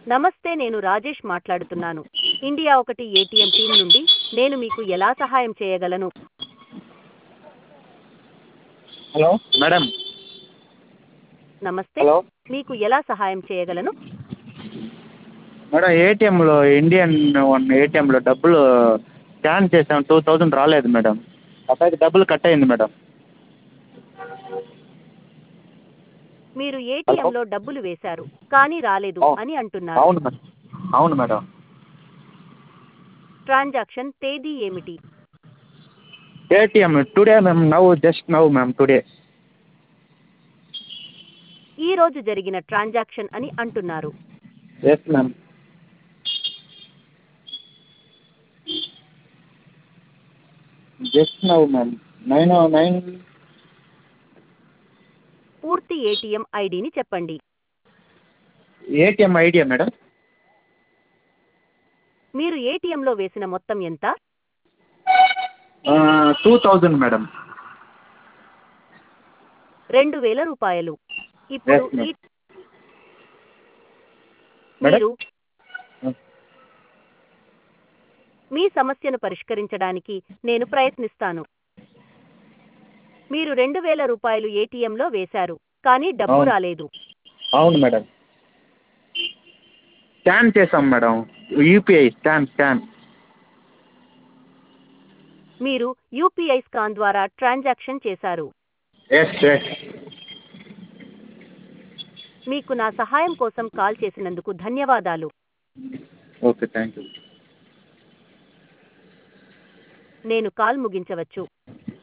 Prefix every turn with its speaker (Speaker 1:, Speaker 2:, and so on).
Speaker 1: నమస్తే నేను రాజేష్ మాట్లాడుతున్నాను ఇండియా ఒకటి ఏటీఎం టీం నుండి నేను మీకు ఎలా సహాయం చేయగలను
Speaker 2: హలో మేడం
Speaker 1: నమస్తే
Speaker 2: హలో
Speaker 1: మీకు ఎలా సహాయం చేయగలను
Speaker 2: మేడం ఏటీఎంలో ఇండియన్ వన్ ఏటీఎంలో డబ్బులు స్కాన్ చేసాం టూ థౌజండ్ రాలేదు మేడం అబ్బాయికి డబ్బులు కట్ అయింది మేడం
Speaker 1: మీరు ఏటీఎంలో డబ్బులు వేశారు కానీ రాలేదు
Speaker 2: అవును.
Speaker 1: అని అంటున్నారు
Speaker 2: అవును మేడం అవును మేడం
Speaker 1: ట్రాన్సాక్షన్ తేదీ ఏమిటి
Speaker 2: ATM today ma'am now just now ma'am today
Speaker 1: ఈ రోజు జరిగిన ట్రాన్సాక్షన్ అని అంటున్నారు
Speaker 2: yes ma'am just now ma'am nine nine
Speaker 1: పూర్తి ఏటీఎం ఐడిని చెప్పండి
Speaker 2: ఏటీఎం ఐడియా మేడం
Speaker 1: మీరు ఏటీఎంలో వేసిన మొత్తం ఎంత
Speaker 2: టూ థౌజండ్ మేడం
Speaker 1: రెండు వేల రూపాయలు ఇప్పుడు
Speaker 2: Yes, ma'am.
Speaker 1: ఈ
Speaker 2: మేడం
Speaker 1: మీరు మీ సమస్యను పరిష్కరించడానికి నేను ప్రయత్నిస్తాను మీరు రెండు వేల రూపాయలు ఏటీఎంలో వేశారు కానీ డబ్బు
Speaker 2: అవును.
Speaker 1: రాలేదు
Speaker 2: అవును మేడం స్కాన్ చేసాం మేడం యూపీఐ స్కాన్ స్కాన్
Speaker 1: మీరు యూపీఐ స్కాన్ ద్వారా ట్రాన్సాక్షన్ చేశారు
Speaker 2: ఎస్ ఎస్
Speaker 1: మీకు నా సహాయం కోసం కాల్ చేసినందుకు ధన్యవాదాలు
Speaker 2: ఓకే థ్యాంక్ యూ
Speaker 1: నేను కాల్ ముగించవచ్చు